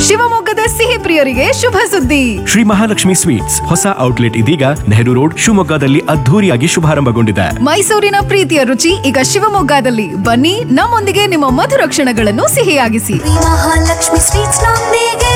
ಶಿವಮೊಗ್ಗದ ಸಿಹಿ ಪ್ರಿಯರಿಗೆ ಶುಭ ಸುದ್ದಿ ಶ್ರೀ ಮಹಾಲಕ್ಷ್ಮಿ ಸ್ವೀಟ್ಸ್ ಹೊಸ ಔಟ್ಲೆಟ್ ಇದೀಗ ನೆಹರು ರೋಡ್ ಶಿವಮೊಗ್ಗದಲ್ಲಿ ಅದ್ಧೂರಿಯಾಗಿ ಶುಭಾರಂಭಗೊಂಡಿದೆ ಮೈಸೂರಿನ ಪ್ರೀತಿಯ ರುಚಿ ಈಗ ಶಿವಮೊಗ್ಗದಲ್ಲಿ ಬನ್ನಿ ನಮ್ಮೊಂದಿಗೆ ನಿಮ್ಮ ಮಧುರ ಕ್ಷಣಗಳನ್ನು ಸಿಹಿಯಾಗಿಸಿ ಮಹಾಲಕ್ಷ್ಮಿ ಸ್ವೀಟ್ಸ್ ನೊಂದಿಗೆ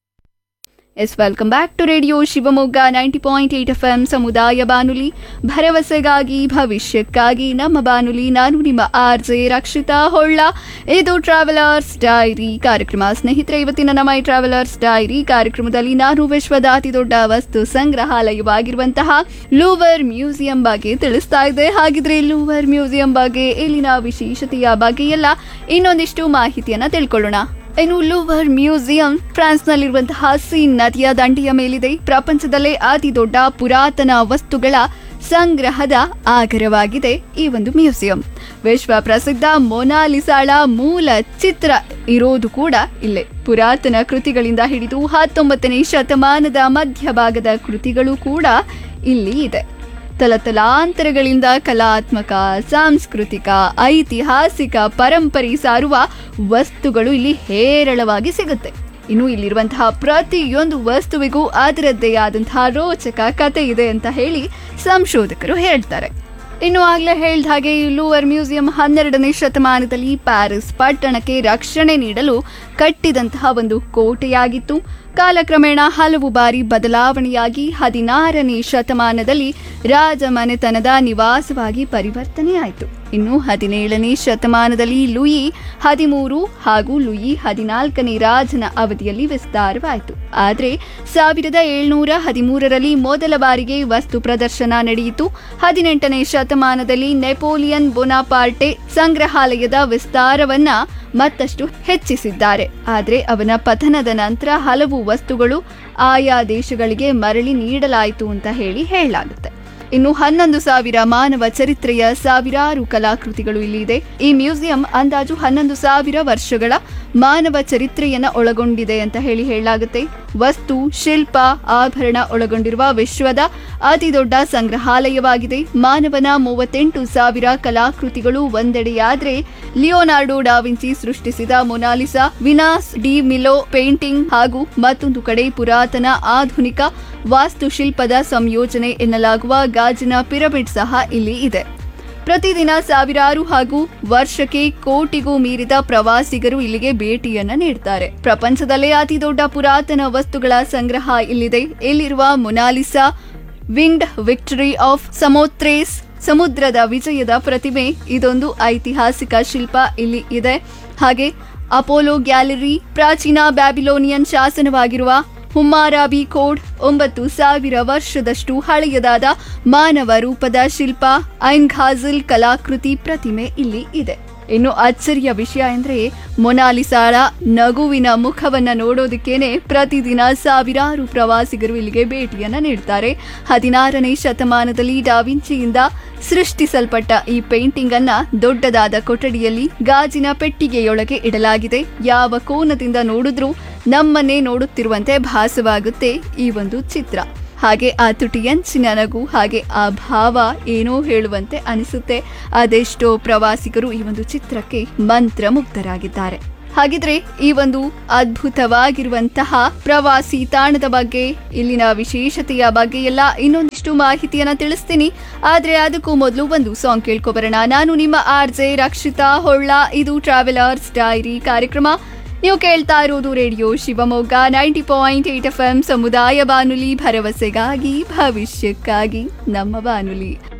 yes welcome back to radio Shivamogga ninety point eight F M ಸಮುದಾಯ ಬಾನುಲಿ ಭರವಸೆಗಾಗಿ ಭವಿಷ್ಯಕ್ಕಾಗಿ ನಮ್ಮ ಬಾನುಲಿ ನಾನು ನಿಮ್ಮ ಆರ್ ಜೆ ರಕ್ಷಿತಾ ಹೊಳ್ಳ ಇದು ಟ್ರಾವೆಲರ್ಸ್ ಡೈರಿ ಕಾರ್ಯಕ್ರಮ ಸ್ನೇಹಿತರೆ ಇವತ್ತಿನ ನಮ್ಮ ಈ ಟ್ರಾವೆಲರ್ಸ್ ಡೈರಿ ಕಾರ್ಯಕ್ರಮದಲ್ಲಿ ನಾನು ವಿಶ್ವದ ಅತಿ ದೊಡ್ಡ ವಸ್ತು ಸಂಗ್ರಹಾಲಯವಾಗಿರುವಂತಹ ಲೂವರ್ ಮ್ಯೂಸಿಯಂ ಬಗ್ಗೆ ತಿಳಿಸ್ತಾ ಇದ್ದೆ ಹಾಗಿದ್ರೆ ಲೂವರ್ ಮ್ಯೂಸಿಯಂ ಬಗ್ಗೆ ಇಲ್ಲಿನ ವಿಶೇಷತೆಯ ಬಗ್ಗೆ ಎಲ್ಲ ಇನ್ನೊಂದಿಷ್ಟು ಮಾಹಿತಿಯನ್ನ ತಿಳ್ಕೊಳ್ಳೋಣ ಇನ್ನು ಲೂವರ್ ಮ್ಯೂಸಿಯಂ ಫ್ರಾನ್ಸ್ನಲ್ಲಿರುವಂತಹ ಸೀನ್ ನದಿಯ ದಂಡೆಯ ಮೇಲಿದೆ ಪ್ರಪಂಚದಲ್ಲೇ ಅತಿ ದೊಡ್ಡ ಪುರಾತನ ವಸ್ತುಗಳ ಸಂಗ್ರಹದ ಆಗರವಾಗಿದೆ ಈ ಒಂದು ಮ್ಯೂಸಿಯಂ ವಿಶ್ವ ಪ್ರಸಿದ್ಧ ಮೊನಾಲಿಸಾಳ ಮೂಲ ಚಿತ್ರ ಇರೋದು ಕೂಡ ಇಲ್ಲೇ ಪುರಾತನ ಕೃತಿಗಳಿಂದ ಹಿಡಿದು ಹತ್ತೊಂಬತ್ತನೇ ಶತಮಾನದ ಮಧ್ಯಭಾಗದ ಕೃತಿಗಳು ಕೂಡ ಇಲ್ಲಿ ಇದೆ ತಲತಲಾಂತರಗಳಿಂದ ಕಲಾತ್ಮಕ ಸಾಂಸ್ಕೃತಿಕ ಐತಿಹಾಸಿಕ ಪರಂಪರೆ ಸಾರುವ ವಸ್ತುಗಳು ಇಲ್ಲಿ ಹೇರಳವಾಗಿ ಸಿಗುತ್ತೆ ಇನ್ನು ಇಲ್ಲಿರುವಂತಹ ಪ್ರತಿಯೊಂದು ವಸ್ತುವಿಗೂ ಅದರದ್ದೇ ಆದಂತಹ ರೋಚಕ ಕತೆ ಇದೆ ಅಂತ ಹೇಳಿ ಸಂಶೋಧಕರು ಹೇಳ್ತಾರೆ ಇನ್ನು ಆಗ್ಲೇ ಹೇಳ್ದ ಹಾಗೆ ಈ ಲೂವರ್ ಮ್ಯೂಸಿಯಂ ಹನ್ನೆರಡನೇ ಶತಮಾನದಲ್ಲಿ ಪ್ಯಾರಿಸ್ ಪಟ್ಟಣಕ್ಕೆ ರಕ್ಷಣೆ ನೀಡಲು ಕಟ್ಟಿದಂತಹ ಒಂದು ಕೋಟೆಯಾಗಿತ್ತು ಕಾಲಕ್ರಮೇಣ ಹಲವು ಬಾರಿ ಬದಲಾವಣೆಯಾಗಿ ಹದಿನಾರನೇ ಶತಮಾನದಲ್ಲಿ ರಾಜಮನೆತನದ ನಿವಾಸವಾಗಿ ಪರಿವರ್ತನೆಯಾಯಿತು ಇನ್ನು ಹದಿನೇಳನೇ ಶತಮಾನದಲ್ಲಿ ಲೂಯಿ ಹದಿಮೂರು ಹಾಗೂ ಲೂಯಿ ಹದಿನಾಲ್ಕನೇ ರಾಜನ ಅವಧಿಯಲ್ಲಿ ವಿಸ್ತಾರವಾಯಿತು ಆದರೆ ಸಾವಿರದ ಏಳ್ನೂರ ಹದಿಮೂರರಲ್ಲಿ ಮೊದಲ ಬಾರಿಗೆ ವಸ್ತು ಪ್ರದರ್ಶನ ನಡೆಯಿತು ಹದಿನೆಂಟನೇ ಶತಮಾನದಲ್ಲಿ ನೆಪೋಲಿಯನ್ ಬೊನಾಪಾರ್ಟೆ ಸಂಗ್ರಹಾಲಯದ ವಿಸ್ತಾರವನ್ನ ಮತ್ತಷ್ಟು ಹೆಚ್ಚಿಸಿದ್ದಾರೆ ಆದರೆ ಅವನ ಪತನದ ನಂತರ ಹಲವು ವಸ್ತುಗಳು ಆಯಾ ದೇಶಗಳಿಗೆ ಮರಳಿ ನೀಡಲಾಯಿತು ಅಂತ ಹೇಳಿ ಹೇಳಲಾಗುತ್ತೆ ಇನ್ನು ಹನ್ನೊಂದು ಸಾವಿರ ಮಾನವ ಚರಿತ್ರೆಯ ಸಾವಿರಾರು ಕಲಾಕೃತಿಗಳು ಇಲ್ಲಿ ಇದೆ ಈ ಮ್ಯೂಸಿಯಂ ಅಂದಾಜು ಹನ್ನೊಂದು ಸಾವಿರ ವರ್ಷಗಳ ಮಾನವ ಚರಿತ್ರೆಯನ್ನ ಒಳಗೊಂಡಿದೆ ಅಂತ ಹೇಳಿ ಹೇಳಲಾಗುತ್ತೆ ವಸ್ತು ಶಿಲ್ಪ ಆಭರಣ ಒಳಗೊಂಡಿರುವ ವಿಶ್ವದ ಅತಿ ದೊಡ್ಡ ಸಂಗ್ರಹಾಲಯವಾಗಿದೆ ಮಾನವನ ಮೂವತ್ತೆಂಟು ಸಾವಿರ ಕಲಾಕೃತಿಗಳು ಒಂದೆಡೆಯಾದ್ರೆ ಲಿಯೋನಾರ್ಡೋ ಡಾವಿಂಚಿ ಸೃಷ್ಟಿಸಿದ Mona Lisa Venus de Milo painting ಹಾಗೂ ಮತ್ತೊಂದು ಕಡೆ ಪುರಾತನ ಆಧುನಿಕ ವಾಸ್ತುಶಿಲ್ಪದ ಸಂಯೋಜನೆ ಎನ್ನಲಾಗುವ ಗಾಜಿನ ಪಿರಮಿಡ್ ಸಹ ಇಲ್ಲಿ ಇದೆ ಪ್ರತಿದಿನ ಸಾವಿರಾರು ಹಾಗೂ ವರ್ಷಕ್ಕೆ ಕೋಟಿಗೂ ಮೀರಿದ ಪ್ರವಾಸಿಗರು ಇಲ್ಲಿಗೆ ಭೇಟಿಯನ್ನ ನೀಡ್ತಾರೆ ಪ್ರಪಂಚದಲ್ಲೇ ಅತಿ ದೊಡ್ಡ ಪುರಾತನ ವಸ್ತುಗಳ ಸಂಗ್ರಹ ಇಲ್ಲಿದೆ ಇಲ್ಲಿರುವ Mona Lisa winged victory of Samothrace ಸಮುದ್ರದ ವಿಜಯದ ಪ್ರತಿಮೆ ಇದೊಂದು ಐತಿಹಾಸಿಕ ಶಿಲ್ಪ ಇಲ್ಲಿ ಇದೆ ಹಾಗೆ ಅಪೋಲೋ ಗ್ಯಾಲರಿ ಪ್ರಾಚೀನ ಬ್ಯಾಬಿಲೋನಿಯನ್ ಶಾಸನವಾಗಿರುವ ಹುಮ್ಮಾರಾಬಿ ಕೋಡ್ ಒಂಬತ್ತು ಸಾವಿರ ವರ್ಷದಷ್ಟು ಹಳೆಯದಾದ ಮಾನವ ರೂಪದ ಶಿಲ್ಪ ಐನ್ ಘಾಜಿಲ್ ಕಲಾಕೃತಿ ಪ್ರತಿಮೆ ಇಲ್ಲಿ ಇದೆ ಇನ್ನು ಅಚ್ಚರಿಯ ವಿಷಯ ಎಂದ್ರೆ ಮೊನಾಲಿಸಾಳ ನಗುವಿನ ಮುಖವನ್ನ ನೋಡೋದಕ್ಕೇನೆ ಪ್ರತಿದಿನ ಸಾವಿರಾರು ಪ್ರವಾಸಿಗರು ಇಲ್ಲಿಗೆ ಭೇಟಿಯನ್ನ ನೀಡ್ತಾರೆ ಹದಿನಾರನೇ ಶತಮಾನದಲ್ಲಿ ಡಾವಿಂಚಿಯಿಂದ ಸೃಷ್ಟಿಸಲ್ಪಟ್ಟ ಈ ಪೇಂಟಿಂಗ್ ಅನ್ನ ದೊಡ್ಡದಾದ ಕೊಠಡಿಯಲ್ಲಿ ಗಾಜಿನ ಪೆಟ್ಟಿಗೆಯೊಳಗೆ ಇಡಲಾಗಿದೆ ಯಾವ ಕೋನದಿಂದ ನೋಡಿದ್ರೂ ನಮ್ಮನ್ನೇ ನೋಡುತ್ತಿರುವಂತೆ ಭಾಸವಾಗುತ್ತೆ ಈ ಒಂದು ಚಿತ್ರ ಹಾಗೆ ಆ ತುಟಿಯಂಚಿನ ನಗು ಹಾಗೆ ಆ ಭಾವ ಏನೋ ಹೇಳುವಂತೆ ಅನಿಸುತ್ತೆ ಅದೆಷ್ಟೋ ಪ್ರವಾಸಿಗರು ಈ ಒಂದು ಚಿತ್ರಕ್ಕೆ ಮಂತ್ರಮುಗ್ಧರಾಗಿದ್ದಾರೆ ಹಾಗಿದ್ರೆ ಈ ಒಂದು ಅದ್ಭುತವಾಗಿರುವಂತಹ ಪ್ರವಾಸಿ ತಾಣದ ಬಗ್ಗೆ ಇಲ್ಲಿನ ವಿಶೇಷತೆಯ ಬಗ್ಗೆ ಎಲ್ಲ ಇನ್ನೊಂದಿಷ್ಟು ಮಾಹಿತಿಯನ್ನ ತಿಳಿಸ್ತೀನಿ ಆದ್ರೆ ಅದಕ್ಕೂ ಮೊದಲು ಒಂದು ಸಾಂಗ್ ಕೇಳ್ಕೊಬರೋಣ ನಾನು ನಿಮ್ಮ ಆರ್ ಜೆ ರಕ್ಷಿತಾ ಹೊಳ್ಳ ಇದು ಟ್ರಾವೆಲರ್ಸ್ ಡೈರಿ ಕಾರ್ಯಕ್ರಮ ನೀವು ಕೇಳ್ತಾ ಇರೋದು radio Shivamogga ninety point eight F M ಸಮುದಾಯ ಬಾನುಲಿ ಭರವಸೆಗಾಗಿ ಭವಿಷ್ಯಕ್ಕಾಗಿ ನಮ್ಮ ಬಾನುಲಿ